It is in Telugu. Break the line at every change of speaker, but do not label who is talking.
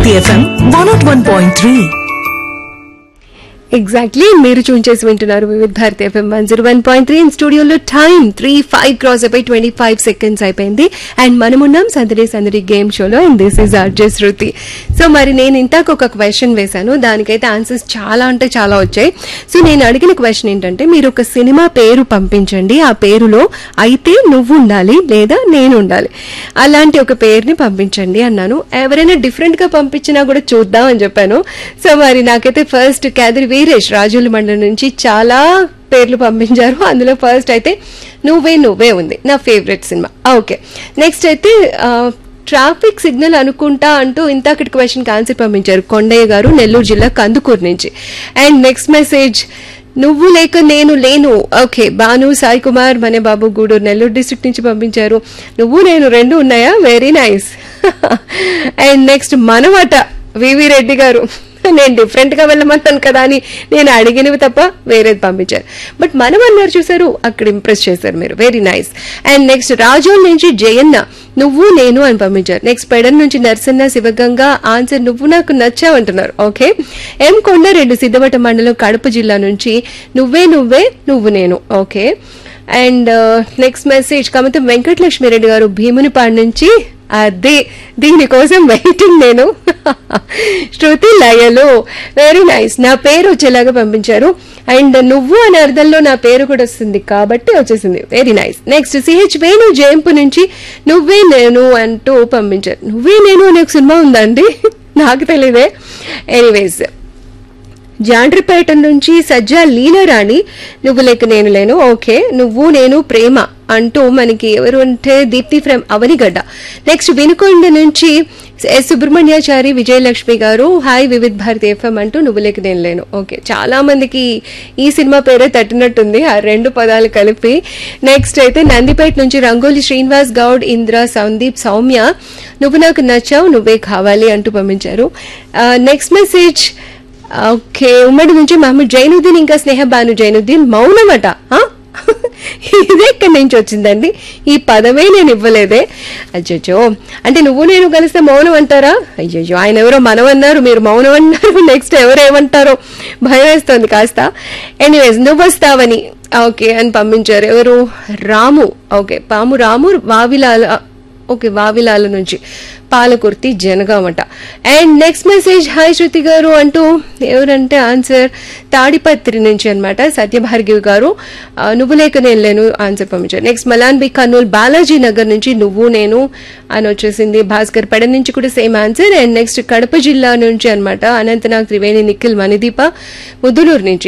Bharati FM one not one point three
exactly మీరు చూన్ చేసి వింటున్నారు Vividh Bharati FM one zero one point three స్టూడియోలో టైం త్రీ ఫైవ్ క్రాస్ అయిపోయి ట్వంటీ ఫైవ్ సెకండ్స్ అయిపోయింది అండ్ మనమున్నాం సందడి సందడి గేమ్ షోలో and this is RJ Shruti so మరి నేను ఇంతాక ఒక క్వశ్చన్ వేశాను దానికైతే ఆన్సర్స్ చాలా అంటే చాలా వచ్చాయి సో నేను అడిగిన క్వశ్చన్ ఏంటంటే మీరు ఒక సినిమా పేరు పంపించండి ఆ పేరులో అయితే నువ్వు ఉండాలి లేదా నేను ఉండాలి అలాంటి ఒక పేరుని పంపించండి అన్నాను ఎవరైనా డిఫరెంట్ గా పంపించినా కూడా చూద్దాం అని చెప్పాను సో మరి నాకైతే ఫస్ట్ క్యాదరి వీరేష్ రాజుల మండలం నుంచి చాలా పేర్లు పంపించారు అందులో ఫస్ట్ అయితే నువ్వే నువ్వే ఉంది నా ఫేవరెట్ సినిమా ఓకే నెక్స్ట్ అయితే ఆ, ట్రాఫిక్ సిగ్నల్ అనుకుంటా అంటూ ఇంతకటి క్వశ్చన్కి ఆన్సర్ పంపించారు కొండయ్య గారు నెల్లూరు జిల్లా కందుకూరు నుంచి అండ్ నెక్స్ట్ మెసేజ్ నువ్వు లేక నేను లేను ఓకే భాను సాయి కుమార్ మనే బాబు గూడూరు నెల్లూరు డిస్ట్రిక్ట్ నుంచి పంపించారు నువ్వు నేను రెండు ఉన్నాయా వెరీ నైస్ అండ్ నెక్స్ట్ మనమట వివి రెడ్డి గారు నేను డిఫరెంట్ గా వెళ్ళమన్నాను కదా అని నేను అడిగినవి తప్ప వేరేది పంపించారు బట్ మనం అన్నారు చూసారు అక్కడ ఇంప్రెస్ చేశారు మీరు very nice and next Razole నుంచి జయన్న నువ్వు నేను అని పంపించారు నెక్స్ట్ పెడన్ నుంచి నరసన్న శివగంగ ఆన్సర్ నువ్వు నాకు నచ్చావంటున్నారు ఓకే ఎం కొండారెడ్డి సిద్ధవట మండలం కడప జిల్లా నుంచి నువ్వే నువ్వే నువ్వు నేను okay and next message Kamitha Venkatalakshmireddy గారు భీమునిపాడు నుంచి అదే దీనికోసం వెయిటింగ్ నేను శృతి లయలు వెరీ నైస్ నా పేరు వచ్చేలాగా పంపించారు అండ్ నువ్వు అనే అర్థంలో నా పేరు కూడా వస్తుంది కాబట్టి వచ్చేసింది very nice next CH Venu Jayampu నుంచి నువ్వే నేను అంటూ పంపించారు నువ్వే నేను అనే ఒక సినిమా ఉందండి నాకు తెలియదే ఎనీవేస్ జాండ్రిపేట నుంచి సజ్జా లీలారాణి నువ్వు లేక నేను లేను ఓకే నువ్వు నేను ప్రేమ అంటూ మనకి ఎవరు అంటే దీప్తి ఫ్రమ్ అవనిగడ్డ నెక్స్ట్ వినుకొండ నుంచి ఎస్ సుబ్రహ్మణ్యాచారి విజయలక్ష్మి గారు హాయ్ వివిధ్ భారతి ఎఫ్ఎం అంటూ నువ్వు లేక నేను లేను ఓకే చాలా మందికి ఈ సినిమా పేరే తట్టినట్టుంది ఆ రెండు పదాలు కలిపి నెక్స్ట్ అయితే నందిపేట నుంచి రంగోలి శ్రీనివాస్ గౌడ్ ఇంద్ర సందీప్ సౌమ్య నువ్వు నాకు నచ్చావు నువ్వే కావాలి అంటూ పంపించారు నెక్స్ట్ మెసేజ్ ఓకే ఉమ్మడి నుంచి మహమ్మద్ జైనుద్దీన్ ఇంకా స్నేహ బాను జైనుద్దీన్ మౌనమట ఆ? ఇదే ఎక్కడి నుంచి వచ్చిందండి ఈ పదమే నేను ఇవ్వలేదే అయ్యో అంటే నువ్వు నేను కలిస్తే మౌనం అంటారా అయ్యయ్యో ఆయన ఎవరో మనం అన్నారు మీరు మౌనం అన్నారు నెక్స్ట్ ఎవరు ఏమంటారో భయం వేస్తుంది కాస్త ఎనీవేస్ నువ్వు వస్తావని ఓకే అని పంపించారు ఎవరు రాము ఓకే పాము రాము వావిలాల ఓకే వావిలాల నుంచి పాలకుర్తి జనగామట and next message hi Shruti గారు అంటూ ఎవరంటే ఆన్సర్ తాడిపత్రి నుంచి అనమాట సత్యభార్గివి గారు ఆ, నువ్వు లేక నేను లేను ఆన్సర్ పంపించారు నెక్స్ట్ మలాన్ బి కర్నూలు బాలాజీ నగర్ నుంచి నువ్వు నేను అని వచ్చేసింది భాస్కర్ పడ నుంచి కూడా same answer and next Kadapa జిల్లా నుంచి అనమాట అనంతనాగ్ త్రివేణి నిఖిల్ మణిదీప ముద్దులూరు నుంచి